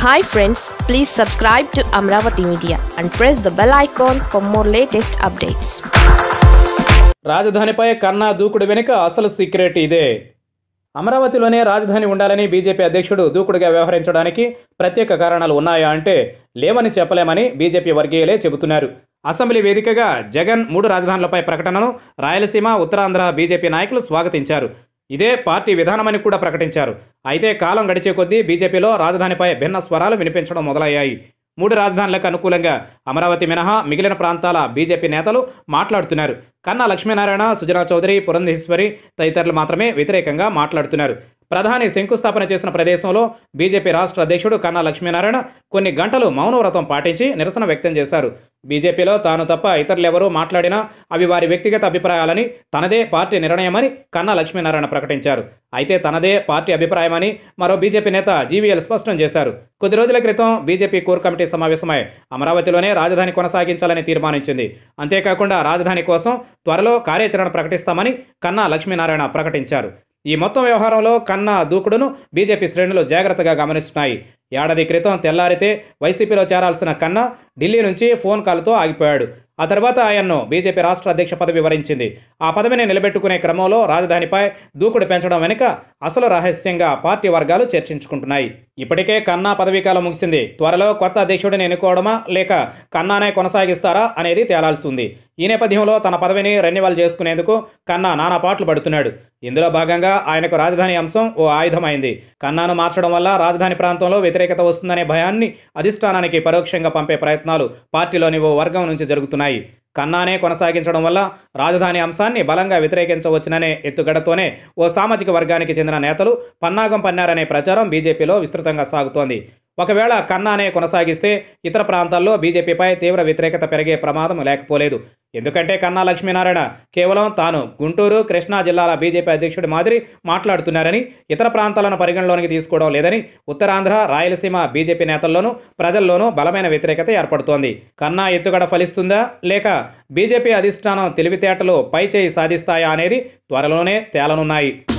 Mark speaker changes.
Speaker 1: hi friends please subscribe to Amaravati media and press the bell icon for more latest updates
Speaker 2: రాజధానిపై కన్నా దూకుడు వెనుక అసలు సీక్రెట్ ఇదే అమరావతిలోనే రాజధాని ఉండాలని బీజేపీ అధ్యక్షుడు దూకుడుగా వ్యవహరించడానికి ప్రత్యేక కారణాలు ఉన్నాయా అంటే లేవని చెప్పలేమని బీజేపీ వర్గీయులే చెబుతున్నారు అసెంబ్లీ వేదికగా జగన్ మూడు రాజధానులపై ప్రకటనను రాయలసీమ ఉత్తరాంధ్ర బీజేపీ నాయకులు స్వాగతించారు ఇదే పార్టీ విధానమని కూడా ప్రకటించారు అయితే కాలం గడిచే కొద్దీ బీజేపీలో రాజధానిపై భిన్న స్వరాలు వినిపించడం మొదలయ్యాయి మూడు రాజధానులకు అనుకూలంగా అమరావతి మినహా మిగిలిన ప్రాంతాల బీజేపీ నేతలు మాట్లాడుతున్నారు కన్నా లక్ష్మీనారాయణ సుజనా చౌదరి పురంధేశ్వరి తదితరులు మాత్రమే వ్యతిరేకంగా మాట్లాడుతున్నారు ప్రధాని శంకుస్థాపన చేసిన ప్రదేశంలో బీజేపీ రాష్ట్ర అధ్యక్షుడు కన్నా లక్ష్మీనారాయణ కొన్ని గంటలు మౌనవ్రతం పాటించి నిరసన వ్యక్తం చేశారు బీజేపీలో తాను తప్ప ఇతరులెవరూ మాట్లాడినా అవి వారి వ్యక్తిగత అభిప్రాయాలని తనదే పార్టీ నిర్ణయమని కన్నా లక్ష్మీనారాయణ ప్రకటించారు అయితే తనదే పార్టీ అభిప్రాయమని మరో బీజేపీ నేత జీవీఎల్ స్పష్టం చేశారు కొద్ది రోజుల క్రితం బీజేపీ కోర్ కమిటీ సమావేశమై అమరావతిలోనే రాజధాని కొనసాగించాలని తీర్మానించింది అంతేకాకుండా రాజధాని కోసం త్వరలో కార్యాచరణ ప్రకటిస్తామని కన్నా లక్ష్మీనారాయణ ప్రకటించారు ఈ మొత్తం వ్యవహారంలో కన్నా దూకుడును బీజేపీ శ్రేణులు జాగ్రత్తగా గమనిస్తున్నాయి ఏడాది క్రితం తెల్లారితే వైసీపీలో చేరాల్సిన కన్నా ఢిల్లీ నుంచి ఫోన్ కాల్తో ఆగిపోయాడు ఆ తర్వాత ఆయన్ను బీజేపీ రాష్ట్ర అధ్యక్ష పదవి వరించింది ఆ పదవిని నిలబెట్టుకునే క్రమంలో రాజధానిపై దూకుడు పెంచడం వెనుక అసలు రహస్యంగా పార్టీ వర్గాలు చర్చించుకుంటున్నాయి ఇప్పటికే కన్నా పదవీకాలం ముగిసింది త్వరలో కొత్త అధ్యక్షుడిని ఎన్నుకోవడమా లేక కన్నానే కొనసాగిస్తారా అనేది తేలాల్సి ఉంది ఈ నేపథ్యంలో తన పదవిని రెన్యువల్ చేసుకునేందుకు కన్నా నానా పాటలు పడుతున్నాడు ఇందులో భాగంగా ఆయనకు రాజధాని అంశం ఓ ఆయుధమైంది కన్నాను మార్చడం వల్ల రాజధాని ప్రాంతంలో వ్యతిరేకత వస్తుందనే భయాన్ని అధిష్టానానికి పరోక్షంగా పంపే ప్రయత్నాలు పార్టీలోని ఓ వర్గం నుంచి జరుగుతున్నాయి కన్నానే కొనసాగించడం వల్ల రాజధాని అంశాన్ని బలంగా వ్యతిరేకించవచ్చుననే ఎత్తుగడతోనే ఓ సామాజిక వర్గానికి చెందిన నేతలు పన్నాగం పన్నారనే ప్రచారం బీజేపీలో విస్తృతంగా సాగుతోంది ఒకవేళ కన్నానే కొనసాగిస్తే ఇతర ప్రాంతాల్లో బీజేపీపై తీవ్ర వ్యతిరేకత పెరిగే ప్రమాదం లేకపోలేదు ఎందుకంటే కన్నా లక్ష్మీనారాయణ కేవలం తాను గుంటూరు కృష్ణా జిల్లాల బీజేపీ అధ్యక్షుడి మాదిరి మాట్లాడుతున్నారని ఇతర ప్రాంతాలను పరిగణలోనికి తీసుకోవడం లేదని ఉత్తరాంధ్ర రాయలసీమ బీజేపీ నేతల్లోనూ ప్రజల్లోనూ బలమైన వ్యతిరేకత ఏర్పడుతోంది కన్నా ఎత్తుగడ ఫలిస్తుందా లేక బీజేపీ అధిష్టానం తెలివితేటలు పైచేయి సాధిస్తాయా అనేది త్వరలోనే తేలనున్నాయి